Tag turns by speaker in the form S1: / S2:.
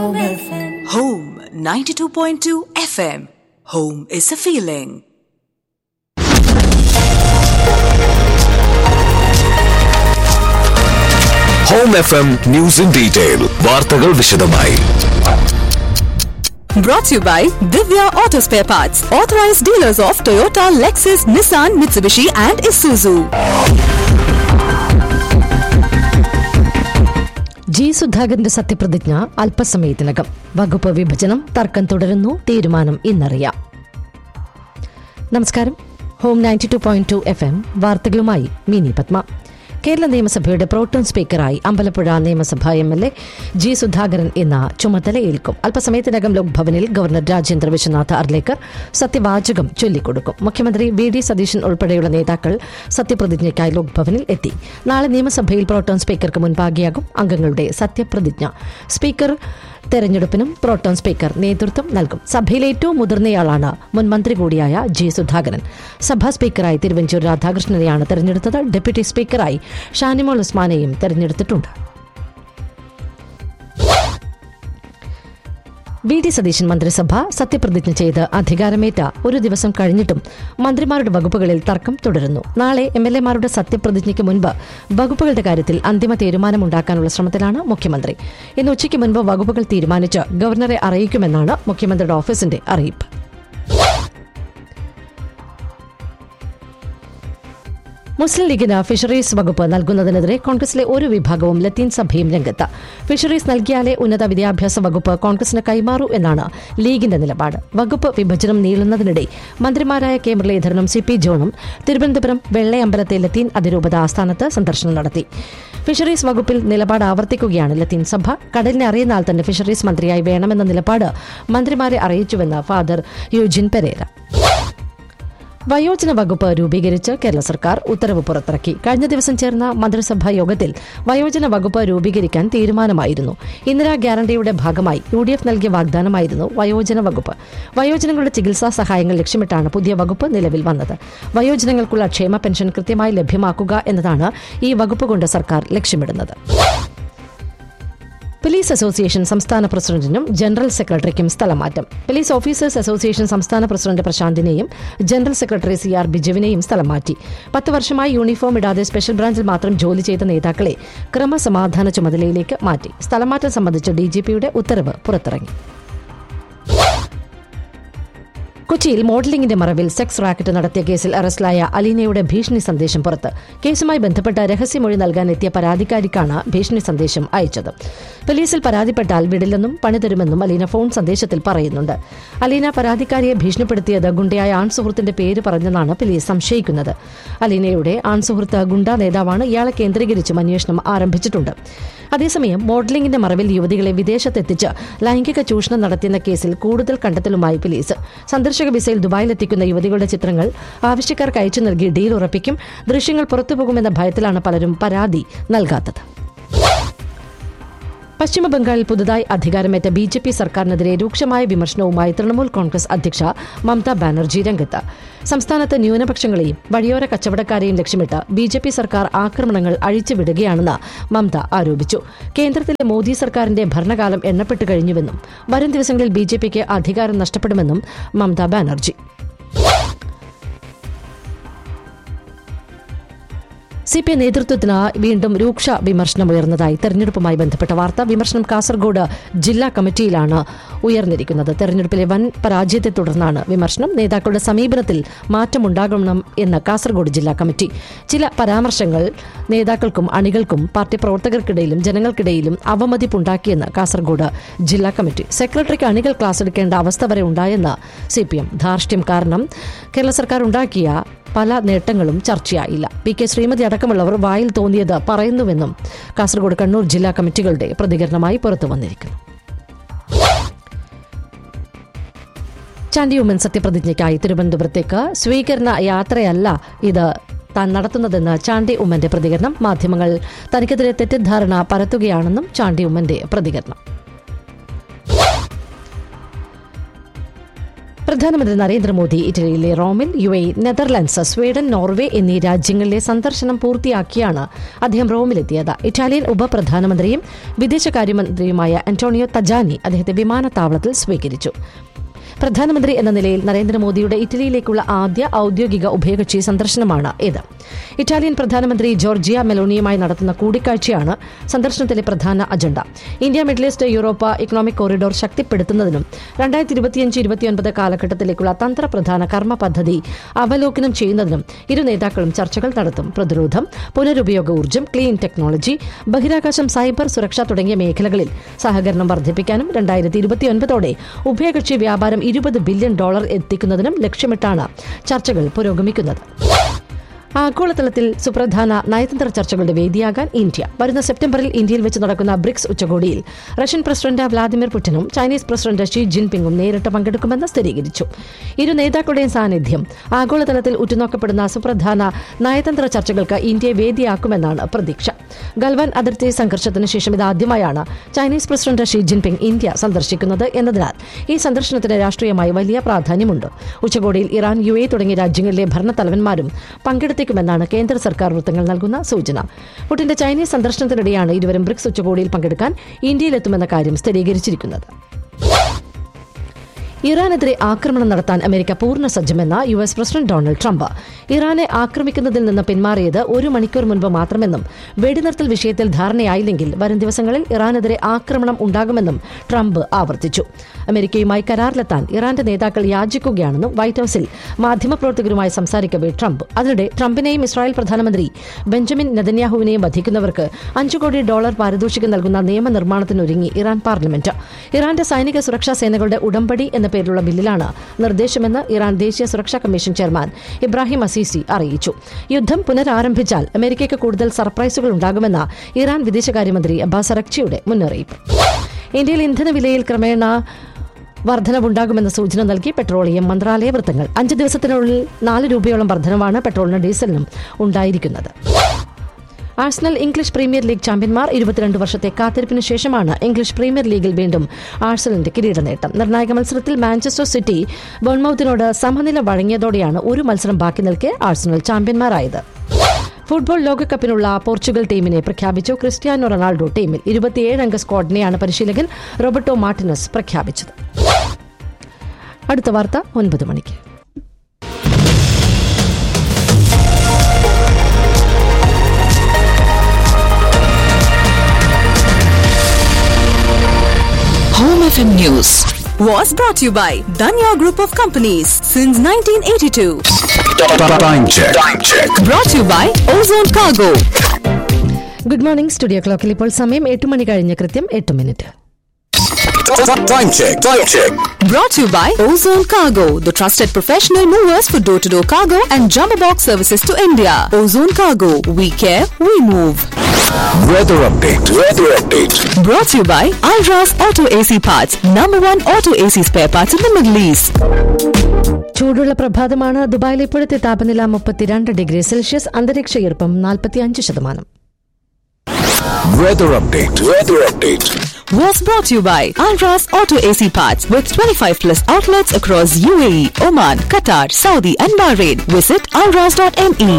S1: Home FM.
S2: Home 92.2 FM. Home is a feeling.
S3: Home F M news in detail വാർത്തകൾ വിശദമായി
S2: Brought to you by Divya Auto Spare Parts, authorized dealers of Toyota, Lexus, Nissan, Mitsubishi, and Isuzu.
S4: G സുധാകരന്റെ സത്യപ്രതിജ്ഞ അല്പസമയത്തിനകം വകുപ്പ് വിഭജനം തർക്കം തുടരുന്നു തീരുമാനം ഇന്നറിയാം നമസ്കാരം home ninety two point two F M വാർത്തകളുമായി മിനി പത്മ കേരള നിയമസഭയുടെ പ്രോട്ടോൺ സ്പീക്കറായി അമ്പലപ്പുഴ നിയമസഭാ M L A G Sudhakaran ഇന്ന് ചുമതലയേൽക്കും അല്പസമയത്തിനകം ലോക്ഭവനിൽ ഗവർണർ രാജേന്ദ്ര വിശ്വനാഥ് അർലേക്കർ സത്യവാചകം ചൊല്ലിക്കൊടുക്കും മുഖ്യമന്ത്രി വി ഡി സതീശൻ ഉൾപ്പെടെയുള്ള നേതാക്കൾ സത്യപ്രതിജ്ഞയ്ക്കായി ലോക്ഭവനിൽ എത്തി നാളെ നിയമസഭയിൽ പ്രോട്ടോൺ സ്പീക്കർക്ക് മുൻപാകെയാകും അംഗങ്ങളുടെ സത്യപ്രതിജ്ഞ സ്പീക്കർ തെരഞ്ഞെടുപ്പിനും പ്രോട്ടോൺ സ്പീക്കർ നേതൃത്വം നൽകും സഭയിലെ ഏറ്റവും മുതിർന്നയാളാണ് മുൻ മന്ത്രി കൂടിയായ ജി സുധാകരൻ സഭാ സ്പീക്കറായി തിരുവഞ്ചൂർ രാധാകൃഷ്ണനെയാണ് തെരഞ്ഞെടുത്തത് ഡെപ്യൂട്ടി സ്പീക്കറായി ഷാനിമോൾ ഉസ്മാനെയും തെരഞ്ഞെടുത്തിട്ടുണ്ട് വി ഡി സതീശൻ മന്ത്രിസഭ സത്യപ്രതിജ്ഞ ചെയ്ത് അധികാരമേറ്റ ഒരു ദിവസം കഴിഞ്ഞിട്ടും മന്ത്രിമാരുടെ വകുപ്പുകളിൽ തർക്കം തുടരുന്നു നാളെ എം എൽ എമാരുടെ സത്യപ്രതിജ്ഞയ്ക്ക് മുൻപ് വകുപ്പുകളുടെ കാര്യത്തിൽ അന്തിമ തീരുമാനമുണ്ടാക്കാനുള്ള ശ്രമത്തിലാണ് മുഖ്യമന്ത്രി ഇന്ന് ഉച്ചയ്ക്ക് മുൻപ് വകുപ്പുകൾ തീരുമാനിച്ച് ഗവർണറെ അറിയിക്കുമെന്നാണ് മുഖ്യമന്ത്രിയുടെ ഓഫീസിന്റെ അറിയിപ്പ് മുസ്ലിം ലീഗിന് ഫിഷറീസ് വകുപ്പ് നൽകുന്നതിനെതിരെ കോൺഗ്രസിലെ ഒരു വിഭാഗവും ലത്തീൻ സഭയും രംഗത്ത് ഫിഷറീസ് നൽകിയാലേ ഉന്നത വിദ്യാഭ്യാസ വകുപ്പ് കോൺഗ്രസിന് കൈമാറൂ എന്നാണ് ലീഗിന്റെ നിലപാട് വകുപ്പ് വിഭജനം നീളുന്നതിനിടെ മന്ത്രിമാരായ കെ മുരളീധരനും സി പി ജോണും തിരുവനന്തപുരം വെള്ളയമ്പലത്തെ ലത്തീൻ അതിരൂപത ആസ്ഥാനത്ത് സന്ദർശനം നടത്തി ഫിഷറീസ് വകുപ്പിൽ നിലപാട് ആവർത്തിക്കുകയാണ് ലത്തീൻ സഭ കടലിനെ അറിയുന്ന ആൾ തന്നെ ഫിഷറീസ് മന്ത്രിയായി വേണമെന്ന നിലപാട് മന്ത്രിമാരെ അറിയിച്ചുവെന്ന് ഫാദർ യൂജിൻ പെരേര വയോജന വകുപ്പ് രൂപീകരിച്ച് കേരള സർക്കാർ ഉത്തരവ് പുറത്തിറക്കി കഴിഞ്ഞ ദിവസം ചേർന്ന മന്ത്രിസഭാ യോഗത്തിൽ വയോജന വകുപ്പ് രൂപീകരിക്കാൻ തീരുമാനമായിരുന്നു ഇന്ദിരാ ഗ്യാരണ്ടിയുടെ ഭാഗമായി യു ഡി എഫ് നൽകിയ വാഗ്ദാനമായിരുന്നു വയോജന വകുപ്പ് വയോജനങ്ങളുടെ ചികിത്സാ സഹായങ്ങൾ ലക്ഷ്യമിട്ടാണ് പുതിയ വകുപ്പ് നിലവിൽ വന്നത് വയോജനങ്ങൾക്കുള്ള ക്ഷേമ പെൻഷൻ കൃത്യമായി ലഭ്യമാക്കുക എന്നതാണ് ഈ വകുപ്പ് കൊണ്ട് സർക്കാർ ലക്ഷ്യമിടുന്നത് പോലീസ് അസോസിയേഷൻ സംസ്ഥാന പ്രസിഡന്റിനും ജനറൽ സെക്രട്ടറിക്കും സ്ഥലമാറ്റം പോലീസ് ഓഫീസേഴ്സ് അസോസിയേഷൻ സംസ്ഥാന പ്രസിഡന്റ് പ്രശാന്തിനെയും ജനറൽ സെക്രട്ടറി സി ആർ ബിജുവിനെയും സ്ഥലം മാറ്റി പത്ത് വർഷമായി യൂണിഫോം ഇടാതെ സ്പെഷ്യൽ ബ്രാഞ്ചിൽ മാത്രം ജോലി ചെയ്ത നേതാക്കളെ ക്രമസമാധാന ചുമതലയിലേക്ക് മാറ്റി സ്ഥലമാറ്റം സംബന്ധിച്ച് ഡിജിപിയുടെ ഉത്തരവ് പുറത്തിറങ്ങി കൊച്ചിയിൽ മോഡലിംഗിന്റെ മറവിൽ സെക്സ് റാക്കറ്റ് നടത്തിയ കേസിൽ അറസ്റ്റിലായ അലീനയുടെ ഭീഷണി സന്ദേശം പുറത്ത് കേസുമായി ബന്ധപ്പെട്ട രഹസ്യമൊഴി നൽകാൻ എത്തിയ പരാതിക്കാരിക്കാണ് ഭീഷണി സന്ദേശം അയച്ചത് പോലീസിൽ പരാതിപ്പെട്ടാൽ വിടില്ലെന്നും പണി തരുമെന്നും അലീന ഫോൺ സന്ദേശത്തിൽ പറയുന്നുണ്ട് അലീന പരാതിക്കാരിയെ ഭീഷണിപ്പെടുത്തിയത് ഗുണ്ടയായ ആൺസുഹൃത്തിന്റെ പേര് പറഞ്ഞെന്നാണ് പോലീസ് സംശയിക്കുന്നത് അലീനയുടെ ആൺസുഹൃത്ത് ഗുണ്ട നേതാവാണ് ഇയാളെ കേന്ദ്രീകരിച്ചും അന്വേഷണം ആരംഭിച്ചിട്ടുണ്ട് അതേസമയം മോഡലിംഗിന്റെ മറവിൽ യുവതികളെ വിദേശത്തെത്തിച്ച് ലൈംഗിക ചൂഷണം നടത്തിയെന്ന കേസിൽ കൂടുതൽ കണ്ടെത്തലുമായി പോലീസ് സന്ദർശക വിസയിൽ ദുബായിലെത്തിക്കുന്ന യുവതികളുടെ ചിത്രങ്ങൾ ആവശ്യക്കാർക്ക് അയച്ചു നൽകി ഡീൽ ഉറപ്പിക്കും ദൃശ്യങ്ങൾ പുറത്തുപോകുമെന്ന ഭയത്തിലാണ് പലരും പരാതി നൽകാത്തത് പശ്ചിമ ബംഗാളിൽ പുതുതായി അധികാരമേറ്റ ബി ജെ പി സർക്കാരിനെതിരെ രൂക്ഷമായ വിമർശനവുമായി തൃണമൂൽ കോൺഗ്രസ് അധ്യക്ഷ മമതാ ബാനർജി രംഗത്ത് സംസ്ഥാനത്ത് ന്യൂനപക്ഷങ്ങളെയും വഴിയോര കച്ചവടക്കാരെയും ലക്ഷ്യമിട്ട് ബി ജെ പി സർക്കാർ ആക്രമണങ്ങൾ അഴിച്ചുവിടുകയാണെന്ന് മമത ആരോപിച്ചു കേന്ദ്രത്തിലെ മോദി സർക്കാരിന്റെ ഭരണകാലം എണ്ണപ്പെട്ടു കഴിഞ്ഞുവെന്നും വരും ദിവസങ്ങളിൽ ബി ജെ പിക്ക് അധികാരം നഷ്ടപ്പെടുമെന്നും Mamata Banerjee C P I നേതൃത്വത്തിന് വീണ്ടും രൂക്ഷ വിമർശനമുയർന്നതായി തെരഞ്ഞെടുപ്പുമായി ബന്ധപ്പെട്ട വാർത്ത വിമർശനം കാസർഗോഡ് ജില്ലാ കമ്മിറ്റിയിലാണ് ഉയർന്നിരിക്കുന്നത് തെരഞ്ഞെടുപ്പിലെ വൻ പരാജയത്തെ തുടർന്നാണ് വിമർശനം നേതാക്കളുടെ സമീപനത്തിൽ മാറ്റമുണ്ടാകണം എന്ന് കാസർഗോഡ് ജില്ലാ കമ്മിറ്റി ചില പരാമർശങ്ങൾ നേതാക്കൾക്കും അണികൾക്കും പാർട്ടി പ്രവർത്തകർക്കിടയിലും ജനങ്ങൾക്കിടയിലും അവമതിപ്പുണ്ടാക്കിയെന്ന് കാസർഗോഡ് ജില്ലാ കമ്മിറ്റി സെക്രട്ടറിക്ക് അണികൾ ക്ലാസ് എടുക്കേണ്ട അവസ്ഥ വരെ ഉണ്ടായെന്ന് സി പി എം ധാർഷ്ട്യം കാരണം കേരള സർക്കാർ ഉണ്ടാക്കിയ പല നേട്ടങ്ങളും ചർച്ചയായില്ല പി കെ ശ്രീമതി അടക്കമുള്ളവർ വായിൽ തോന്നിയത് പറയുന്നുവെന്നും കാസർഗോഡ് കണ്ണൂർ ജില്ലാ കമ്മിറ്റികളുടെ പ്രതികരണമായി പുറത്തു വന്നിരിക്കുന്നു ചാണ്ടി ഉമ്മൻ സത്യപ്രതിജ്ഞയ്ക്കായി തിരുവനന്തപുരത്തേക്ക് സ്വീകരണ യാത്രയല്ല ഇത് താൻ നടത്തുന്നതെന്ന് ചാണ്ടി ഉമ്മന്റെ പ്രതികരണം മാധ്യമങ്ങൾ തനിക്കെതിരെ തെറ്റിദ്ധാരണ പരത്തുകയാണെന്നും ചാണ്ടി ഉമ്മന്റെ പ്രതികരണം പ്രധാനമന്ത്രി നരേന്ദ്രമോദി ഇറ്റലിയിലെ റോമിൽ U A Netherlands Sweden Norway എന്നീ രാജ്യങ്ങളിലെ സന്ദർശനം പൂർത്തിയാക്കിയാണ് അദ്ദേഹം റോമിലെത്തിയത് ഇറ്റാലിയൻ ഉപപ്രധാനമന്ത്രിയും വിദേശകാര്യമന്ത്രിയുമായ അന്റോണിയോ തജാനി അദ്ദേഹത്തെ വിമാനത്താവളത്തിൽ സ്വീകരിച്ചു പ്രധാനമന്ത്രി എന്ന നിലയിൽ നരേന്ദ്രമോദിയുടെ ഇറ്റലിയിലേക്കുള്ള ആദ്യ ഔദ്യോഗിക ഉഭയകക്ഷി സന്ദർശനമാണ് ഇത് ഇറ്റാലിയൻ പ്രധാനമന്ത്രി ജോർജിയ മെലോണിയുമായി നടത്തുന്ന കൂടിക്കാഴ്ചയാണ് സന്ദർശനത്തിലെ പ്രധാന agenda India Middle East Europe economic corridor ശക്തിപ്പെടുത്തുന്നതിനും രണ്ടായിരത്തി ഇരുപത്തിയഞ്ച് ഇരുപത്തിയൊൻപത് കാലഘട്ടത്തിലേക്കുള്ള തന്ത്രപ്രധാന കർമ്മ പദ്ധതി അവലോകനം ചെയ്യുന്നതിനും ഇരു നേതാക്കളും ചർച്ചകൾ നടത്തും പ്രതിരോധം പുനരുപയോഗ ഊർജ്ജം ക്ലീൻ ടെക്നോളജി ബഹിരാകാശം സൈബർ സുരക്ഷ തുടങ്ങിയ മേഖലകളിൽ സഹകരണം വർദ്ധിപ്പിക്കാനും രണ്ടായിരത്തി ഇരുപത്തിയൊൻപതോടെ ഉഭയകക്ഷി വ്യാപാരം ഇരുപത് ബില്യൺ ഡോളർ എത്തിക്കുന്നതിനും ലക്ഷ്യമിട്ടാണ് ചർച്ചകൾ പുരോഗമിക്കുന്നത് ആഗോളതലത്തിൽ സുപ്രധാന നയതന്ത്ര ചർച്ചകളുടെ വേദിയാകാൻ ഇന്ത്യ വരുന്ന സെപ്റ്റംബറിൽ ഇന്ത്യയിൽ വെച്ച് നടക്കുന്ന ബ്രിക്സ് ഉച്ചകോടിയിൽ റഷ്യൻ പ്രസിഡന്റ് വ്ളാദിമിർ പുടിനും ചൈനീസ് പ്രസിഡന്റ് ഷീ ജിൻപിങ്ങും നേരിട്ട് പങ്കെടുക്കുമെന്ന് സ്ഥിരീകരിച്ചു ഇരു നേതാക്കളുടെയും സാന്നിധ്യം ആഗോളതലത്തിൽ ഉറ്റുനോക്കപ്പെടുന്ന സുപ്രധാന നയതന്ത്ര ചർച്ചകൾക്ക് ഇന്ത്യയെ വേദിയാക്കുമെന്നാണ് പ്രതീക്ഷ ഗൽവാൻ അതിർത്തി സംഘർഷത്തിന് ശേഷം ഇതാദ്യമായാണ് Chinese president Xi Jinping India സന്ദർശിക്കുന്നത് എന്നതിനാൽ ഈ സന്ദർശനത്തിന് രാഷ്ട്രീയമായി വലിയ പ്രാധാന്യമുണ്ട് ഉച്ചകോടിയിൽ ഇറാൻ യു എ തുടങ്ങിയ രാജ്യങ്ങളിലെ ഭരണത്തലവന്മാരും പങ്കെടുത്തേക്കുമെന്നാണ് കേന്ദ്ര സർക്കാർ വൃത്തങ്ങൾ നൽകുന്ന സൂചന പുടിന്റെ ചൈനീസ് സന്ദർശനത്തിനിടെയാണ് ഇരുവരും ബ്രിക്സ് ഉച്ചകോടിയിൽ പങ്കെടുക്കാൻ ഇന്ത്യയിലെത്തുമെന്ന കാര്യം സ്ഥിരീകരിച്ചിരിക്കുന്നത് ഇറാനെതിരെ ആക്രമണം നടത്താൻ അമേരിക്ക പൂർണ്ണ സജ്ജമെന്ന U S president Donald Trump ഇറാനെ ആക്രമിക്കുന്നതിൽ നിന്ന് പിന്മാറിയത് ഒരു മണിക്കൂർ മുൻപ് മാത്രമെന്നും വെടിനിർത്തൽ വിഷയത്തിൽ ധാരണയായില്ലെങ്കിൽ വരും ദിവസങ്ങളിൽ ഇറാനെതിരെ ആക്രമണം ഉണ്ടാകുമെന്നും ട്രംപ് ആവർത്തിച്ചു അമേരിക്കയുമായി കരാറിലെത്താൻ ഇറാന്റെ നേതാക്കൾ യാചിക്കുകയാണെന്നും വൈറ്റ് ഹൌസിൽ മാധ്യമപ്രവർത്തകരുമായി സംസാരിക്കവെ ട്രംപ് അതിനിടെ ട്രംപിനെയും ഇസ്രായേൽ പ്രധാനമന്ത്രി ബെഞ്ചമിൻ നെതന്യാഹുവിനെയും വധിക്കുന്നവർക്ക് അഞ്ചു കോടി ഡോളർ പാരിതോഷികം നൽകുന്ന നിയമനിർമ്മാണത്തിനൊരുങ്ങി ഇറാൻ പാർലമെന്റ് ഇറാന്റെ സൈനിക സുരക്ഷാ സേനകളുടെ ഉടമ്പടി എന്ന പേരിലുള്ള ബില്ലിലാണ് നിർദ്ദേശമെന്ന് ഇറാൻ ദേശീയ സുരക്ഷാ കമ്മീഷൻ ചെയർമാൻ ഇബ്രാഹിം അസീസി അറിയിച്ചു യുദ്ധം പുനരാരംഭിച്ചാൽ അമേരിക്കയ്ക്ക് കൂടുതൽ സർപ്രൈസുകൾ ഉണ്ടാകുമെന്ന ഇറാൻ വിദേശകാര്യമന്ത്രി അബ്ബാസ് അറക്ചിയുടെ മുന്നറിയിപ്പ് ഇന്ത്യയിൽ ഇന്ധനവിലയിൽ ക്രമേണ വർധനവുണ്ടാകുമെന്ന സൂചന നൽകി പെട്രോളിയം മന്ത്രാലയ വൃത്തങ്ങൾ അഞ്ച് ദിവസത്തിനുള്ളിൽ നാല് രൂപയോളം വർധനവാണ് പെട്രോളിനും ഡീസലിനും ഉണ്ടായിരിക്കുന്നത് ആഴ്സണൽ ഇംഗ്ലീഷ് പ്രീമിയർ ലീഗ് ചാമ്പ്യന്മാർ ഇരുപത്തിരണ്ട് വർഷത്തെ കാത്തിരിപ്പിന് ശേഷമാണ് ഇംഗ്ലീഷ് പ്രീമിയർ ലീഗിൽ വീണ്ടും ആഴ്സണലിന്റെ കിരീട നേട്ടം നിർണായക മത്സരത്തിൽ മാഞ്ചസ്റ്റർ സിറ്റി ബോൺമൌത്തിനോട് സമനില വഴങ്ങിയതോടെയാണ് ഒരു മത്സരം ബാക്കി നിൽക്കെ ആഴ്സണൽ ചാമ്പ്യന്മാരായത് ഫുട്ബോൾ ലോകകപ്പിനുള്ള പോർച്ചുഗൽ ടീമിനെ പ്രഖ്യാപിച്ചു ക്രിസ്ത്യാനോ റൊണാൾഡോ ടീമിൽ ഇരുപത്തിയേഴ് അംഗ സ്ക്വാഡിനെയാണ് പരിശീലകൻ റോബർട്ടോ മാർട്ടിനസ് പ്രഖ്യാപിച്ചത് അടുത്ത വാർത്ത ഒൻപത് മണിക്ക്
S2: Home FM News was brought to you by Danya Group of Companies since 1982.
S3: Time check. Time check.
S2: Brought to you by Ozone Cargo.
S4: Good morning studio ക്ലോക്കിൽ ഇപ്പോൾ സമയം എട്ട് മണി കഴിഞ്ഞ് കൃത്യം എട്ട് minute
S3: Time check. Time check.
S2: Brought to you by Ozone Cargo, the trusted professional movers for door to door cargo and jumbo box services to India. Ozone Cargo, we care, we move.
S3: Weather update. Weather update.
S2: Brought to you by Alras Auto AC Parts, number one auto AC spare parts in the Middle East.
S4: ചൂടുള്ള പ്രഭാതമാണ് ദുബായിലെ ഇപ്പോഴത്തെ താപനില മുപ്പത്തിരണ്ട് degree Celsius അന്തരീക്ഷ ഈർപ്പം നാൽപ്പത്തിയഞ്ച് ശതമാനം
S3: Weather update. Weather update.
S2: Was brought to you by Alras Auto AC Parts with 25 plus outlets across UAE, Oman, Qatar, Saudi, and Bahrain. Visit alras.me.